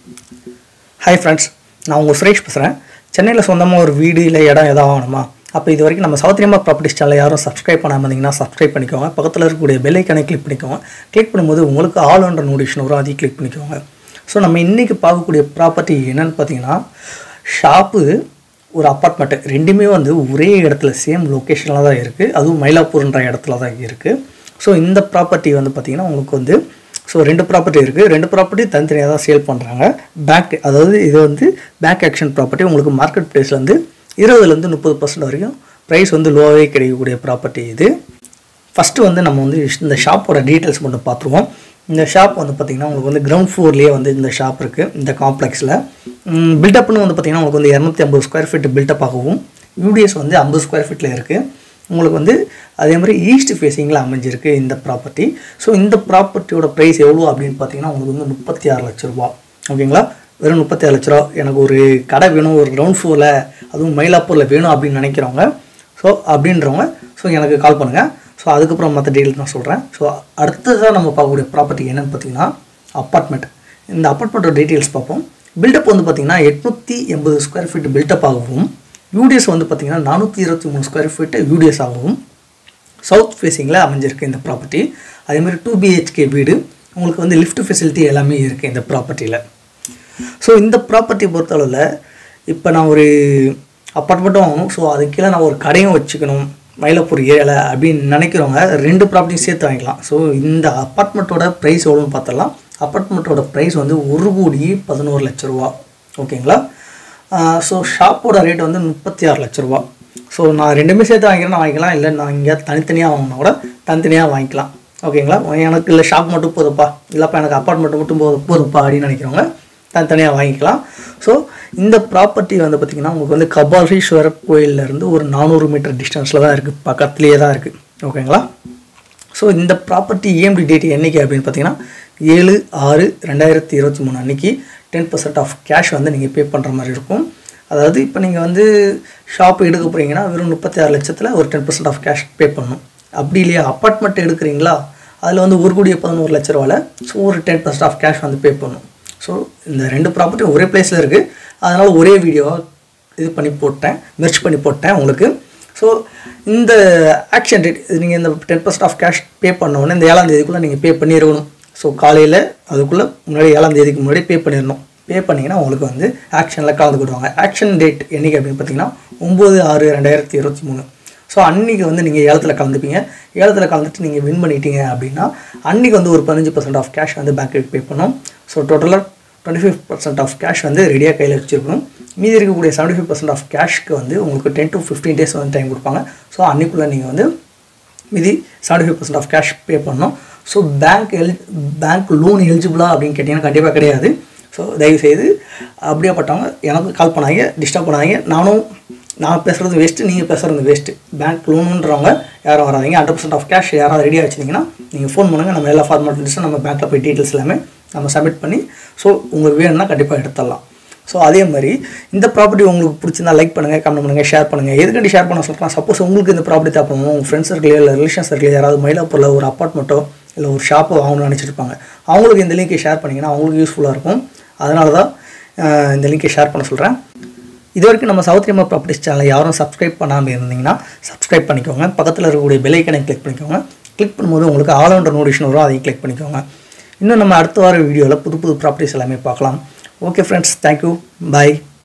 hi friends நான் உங்கள் சுரேஷ் பேசுகிறேன் சென்னையில் சொந்தமாக ஒரு வீடு இல்லை இடம் எதாவது ஆகணுமா அப்போ இது வரைக்கும் நம்ம சௌத்ரியமா ப்ராப்பர்ட்டிஸ் சேனல் யாரும் சப்ஸ்கிரைப் பண்ணாமல் இருந்தீங்கன்னா சப்ஸ்கிரைப் பண்ணிக்கோங்க பக்கத்தில் இருக்கக்கூடிய பெல் ஐக்கனை கிளிக் பண்ணிக்கோங்க கிளிக் பண்ணும்போது உங்களுக்கு ஆல் ஒன்ற நோட்டிஃபிகேஷன் வரும் அதையும் கிளிக் பண்ணிக்கோங்க ஸோ நம்ம இன்றைக்கி பார்க்கக்கூடிய ப்ராப்பர்ட்டி என்னென்னு பார்த்தீங்கன்னா ஷாப்பு ஒரு அப்பார்ட்மெண்ட்டு ரெண்டுமே வந்து ஒரே இடத்துல சேம் லொக்கேஷனில் தான் இருக்குது அதுவும் மயிலாப்பூர்ன்ற இடத்துல தான் இருக்குது ஸோ இந்த ப்ராப்பர்ட்டி வந்து பார்த்திங்கன்னா உங்களுக்கு வந்து ஸோ ரெண்டு ப்ராப்பர்ட்டி இருக்குது ரெண்டு ப்ராப்பர்ட்டி தனித்தனியாக தான் சேல் பண்ணுறாங்க பேங்க் அதாவது இது வந்து பேங்க் ஆக்ஷன் ப்ராப்பர்ட்டி உங்களுக்கு மார்க்கெட் ப்ரைஸில் வந்து இருபதுலேருந்து முப்பது பர்சன்ட் வரைக்கும் ப்ரைஸ் வந்து லோவாகவே கிடைக்கக்கூடிய ப்ராப்பர்ட்டி இது ஃபஸ்ட்டு வந்து நம்ம வந்து இந்த ஷாப்போட டீட்டெயில்ஸ் மட்டும் பார்த்துருவோம் இந்த ஷாப் வந்து பார்த்திங்கன்னா உங்களுக்கு வந்து கிரவுண்ட் ஃப்ளோர்லேயே வந்து இந்த ஷாப் இருக்குது இந்த காம்ப்ளெக்ஸில் பில்டப்னு வந்து பார்த்திங்கன்னா உங்களுக்கு வந்து இரநூத்தி ஐம்பது ஸ்கொயர் ஃபீட் பில்டப் ஆகவும் யூடிஎஸ் வந்து ஐம்பது ஸ்கொயர் ஃபீட்டில் இருக்குது உங்களுக்கு வந்து அதே மாதிரி ஈஸ்ட் ஃபேஸிங்கில் அமைஞ்சிருக்கு இந்த ப்ராப்பர்ட்டி ஸோ இந்த ப்ராப்பர்ட்டியோட ப்ரைஸ் எவ்வளோ அப்படின்னு பார்த்தீங்கன்னா உங்களுக்கு வந்து முப்பத்தி ஆறு லட்ச ரூபா ஓகேங்களா வெறும் முப்பத்தி ஆறு லட்ச ரூபா எனக்கு ஒரு கடை வேணும் ஒரு கிரவுண்ட் ஃப்ளோரில் அதுவும் மயிலாப்பூரில் வேணும் அப்படின்னு நினைக்கிறவங்க ஸோ அப்படின்றவங்க ஸோ எனக்கு கால் பண்ணுங்கள் ஸோ அதுக்கப்புறம் மற்ற டீட்டெயில் நான் சொல்கிறேன் ஸோ அடுத்ததாக நம்ம பார்க்கக்கூடிய ப்ராப்பர்ட்டி என்னென்னு பார்த்தீங்கன்னா அப்பார்ட்மெண்ட் இந்த அப்பார்ட்மெண்ட்டோட டீட்டெயில்ஸ் பார்ப்போம் பில்டப் வந்து பார்த்தீங்கன்னா எட்நூற்றி எண்பது ஸ்கொயர் ஃபீட் பில்டப் ஆகவும் யூடிஎஸ் வந்து பார்த்தீங்கன்னா நானூற்றி இருபத்தி மூணு ஸ்கொயர் ஃபீட்டு யூடிஎஸ் ஆகவும் சவுத் ஃபேஸிங்கில் அமைஞ்சிருக்கு இந்த ப்ராப்பர்ட்டி அதேமாதிரி டூ பிஹெச்கே வீடு உங்களுக்கு வந்து லிஃப்ட் ஃபெசிலிட்டி எல்லாமே இருக்குது இந்த ப்ராப்பர்ட்டியில் ஸோ இந்த ப்ராப்பர்ட்டி பொறுத்தளவில் இப்போ நான் ஒரு அப்பார்ட்மெண்ட்டும் வாங்கணும் ஸோ அது கீழே நான் ஒரு கடையும் வச்சுக்கணும் மயிலாப்பூர் ஏரியாவில் அப்படின்னு நினைக்கிறவங்க ரெண்டு ப்ராப்பர்ட்டியும் சேர்த்து வாங்கிக்கலாம் ஸோ இந்த அப்பார்ட்மெண்ட்டோட ப்ரைஸ் எவ்வளோன்னு பார்த்தலாம் அப்பார்ட்மெண்ட்டோட ப்ரைஸ் வந்து ஒரு கோடி பதினோரு லட்ச ரூபா ஓகேங்களா ஸோ ஷாப்போட ரேட் வந்து முப்பத்தி ஆறு லட்ச ரூபா ஸோ நான் ரெண்டுமே சேர்த்து வாங்கிக்கிறேன் வாங்கிக்கலாம் இல்லை நான் இங்கே தனித்தனியாக வாங்கினா கூட தனித்தனியாக வாங்கிக்கலாம் ஓகேங்களா எனக்கு இல்லை ஷாப் மட்டும் போதுப்பா இல்லைப்பா எனக்கு அப்பார்ட்மெண்ட் மட்டும் போதும் போதுப்பா அப்படின்னு நினைக்கிறவங்க தனித்தனியாக வாங்கிக்கலாம் ஸோ இந்த ப்ராப்பர்ட்டி வந்து பார்த்திங்கன்னா உங்களுக்கு வந்து கபாலீஸ்வரர் கோயிலேருந்து ஒரு நானூறு மீட்டர் டிஸ்டன்ஸில் தான் இருக்குது பக்கத்துலேயே தான் இருக்குது ஓகேங்களா ஸோ இந்த ப்ராப்பர்ட்டி இஎம்டி டேட் என்றைக்கு அப்படின்னு பார்த்தீங்கன்னா ஏழு ஆறு ரெண்டாயிரத்தி இருபத்தி மூணு அன்றைக்கி டென் பர்சன்ட் ஆஃப் கேஷ் வந்து நீங்கள் பே பண்ணுற மாதிரி இருக்கும் அதாவது இப்போ நீங்கள் வந்து ஷாப் எடுக்க போகிறீங்கன்னா வெறும் முப்பத்தி ஆறு லட்சத்தில் ஒரு ten percent of cash pay பண்ணணும் அப்படி இல்லையா அப்பார்ட்மெண்ட் எடுக்கிறீங்களா அதில் வந்து ஒரு கோடியே பதினோரு லட்ச ரூபாவில் ஸோ ஒரு டென் பர்சன்ட் ஆஃப் கேஷ் வந்து பே பண்ணணும் ஸோ இந்த ரெண்டு ப்ராப்பர்ட்டியும் ஒரே பிளேஸில் இருக்குது அதனால் ஒரே வீடியோவாக இது பண்ணி போட்டேன் மெர்ச் பண்ணி போட்டேன் உங்களுக்கு ஸோ இந்த ஆக்ஷன் ரேட் நீங்கள் இந்த ten percent of cash pay பண்ண உடனே இந்த ஏழாம் தேதிக்குள்ளே நீங்கள் பே பண்ணிடணும் ஸோ காலையில் அதுக்குள்ளே முன்னாடி ஏழாம் தேதிக்கு முன்னாடி பே பண்ணிடணும் பே பண்ணிங்கன்னா உங்களுக்கு வந்து ஆக்ஷனில் கலந்துக்கிடுவாங்க ஆக்ஷன் டேட் என்றைக்கு அப்படின்னு பார்த்தீங்கன்னா ஒம்பது ஆறு ரெண்டாயிரத்தி இருபத்தி மூணு ஸோ அன்றைக்கி வந்து நீங்கள் ஏலத்தில் கலந்துப்பீங்க ஏலத்தில் கலந்துட்டு நீங்கள் வின் பண்ணிட்டீங்க அப்படின்னா அன்றைக்கி வந்து ஒரு பதினஞ்சு பர்சன்ட் ஆஃப் கேஷ் வந்து பேங்க்குக்கு பே பண்ணணும் ஸோ டோட்டலாக twenty five percent of cash வந்து ரெடியாக கையில் வச்சுருக்கணும் மீதி இருக்கக்கூடிய செவன்ட்டி ஃபைவ் பர்சன்ட் ஆஃப் கேஷ்க்கு வந்து உங்களுக்கு டென் டு ஃபிஃப்டீன் டேஸ் வந்து டைம் கொடுப்பாங்க ஸோ அன்றைக்குள்ளே நீங்கள் வந்து மீதி seventy five percent of cash pay பண்ணணும் ஸோ பேங்க் எல் பேங்க் லோன் எலிஜிபிளா அப்படின்னு கேட்டிங்கன்னா கண்டிப்பாக கிடையாது ஸோ தயவுசெய்து அப்படியேப்பட்டவங்க எனக்கு கால் பண்ணாங்க டிஸ்டர்ப் பண்ணாதீங்க நானும் நான் பேசுகிறது வேஸ்ட்டு நீங்கள் பேசுகிறது வேஸ்ட்டு பேங்க் லோனுன்றவங்க யாரும் வராதிங்க ஹண்ட்ரட் பர்சன்ட் ஆஃப் கேஷ் யாராவது ரெடியாக வச்சுருந்தீங்கன்னா நீங்கள் ஃபோன் பண்ணுங்கள் நம்ம எல்லா ஃபார்மாலிட்டிஸும் நம்ம பேங்க்கில் போய் டீட்டெயில்ஸ் எல்லாமே நம்ம சப்மிட் பண்ணி ஸோ உங்களுக்கு வேணும்னா கண்டிப்பாக எடுத்துடலாம் ஸோ அதே மாதிரி இந்த ப்ராப்பர்ட்டி உங்களுக்கு பிடிச்சிருந்தா லைக் பண்ணுங்கள் கமெண்ட் பண்ணுங்கள் ஷேர் பண்ணுங்கள் எதுக்காண்டி ஷேர் பண்ண சொல்கிறேன் சப்போஸ் உங்களுக்கு இந்த ப்ராப்பர்ட்டி தேவைப்படும் உங்கள் ஃப்ரெண்ட்ஸ் சர்க்கிளோ இல்லை ரிலேஷன் சர்க்கிளோ யாராவது மயிலாப்பூரில் ஒரு அப்பார்ட்மெண்ட்டோ இல்லை ஒரு ஷாப்போ வாங்கணும்னு நினச்சிருப்பாங்க அவங்களுக்கு இந்த லிங்கை ஷேர் பண்ணிங்கன்னா அவங்களுக்கு யூஸ்ஃபுல்லாக இருக்கும் அதனால தான் இந்த லிங்கை ஷேர் பண்ண சொல்கிறேன் இது வரைக்கும் நம்ம சௌத்ரியமா ப்ராப்பர்ட்டிஸ் சேனலை யாரும் சப்ஸ்கிரைப் பண்ணாமல் இருந்தீங்கன்னா சப்ஸ்கிரைப் பண்ணிக்கோங்க பக்கத்தில் இருக்கக்கூடிய பெல்லைக்கனை கிளிக் பண்ணிக்கோங்க கிளிக் பண்ணும்போது உங்களுக்கு ஆல் ஒன்ற நோட்டிஃபிகேஷன் வரும் அதையும் கிளிக் பண்ணிக்கோங்க இன்னும் நம்ம அடுத்த வார வீடியோவில் புது புது ப்ராப்பர்ட்டிஸ் எல்லாமே பார்க்கலாம் ஓகே ஃப்ரெண்ட்ஸ் தேங்க்யூ பாய்